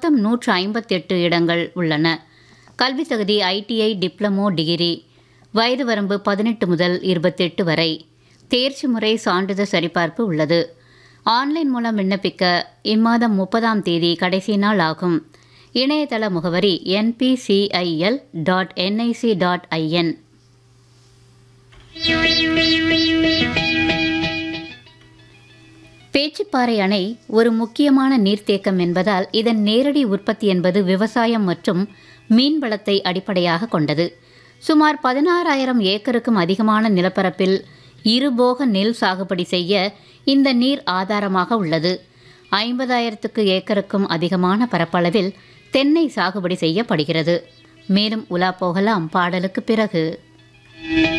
மொத்தம் நூற்று ஐம்பத்தெட்டு இடங்கள் உள்ளன கல்வி தகுதி ஐடிஐ டிப்ளமோ டிகிரி வயது வரம்பு பதினெட்டு முதல் இருபத்தெட்டு வரை தேர்ச்சி முறை சான்றிதழ் சரிபார்ப்பு உள்ளது ஆன்லைன் மூலம் விண்ணப்பிக்க இம்மாதம் முப்பதாம் தேதி கடைசி நாள் ஆகும் இணையதள முகவரி NPCIL dot NIC dot IN Pechiparai அணை ஒரு முக்கியமான நீர்த்தேக்கம் என்பதால் இதன் நேரடி உற்பத்தி என்பது விவசாயம் மற்றும் மீன்வளத்தை அடிப்படையாக கொண்டது சுமார் பதினாறாயிரம் ஏக்கருக்கும் அதிகமான நிலப்பரப்பில் இருபோக நெல் சாகுபடி செய்ய இந்த நீர் ஆதாரமாக உள்ளது ஐம்பதாயிரத்துக்கு ஏக்கருக்கும் அதிகமான பரப்பளவில் தென்னை சாகுபடி செய்யப்படுகிறது மேலும் உலா போகலாம் பாடலுக்கு பிறகு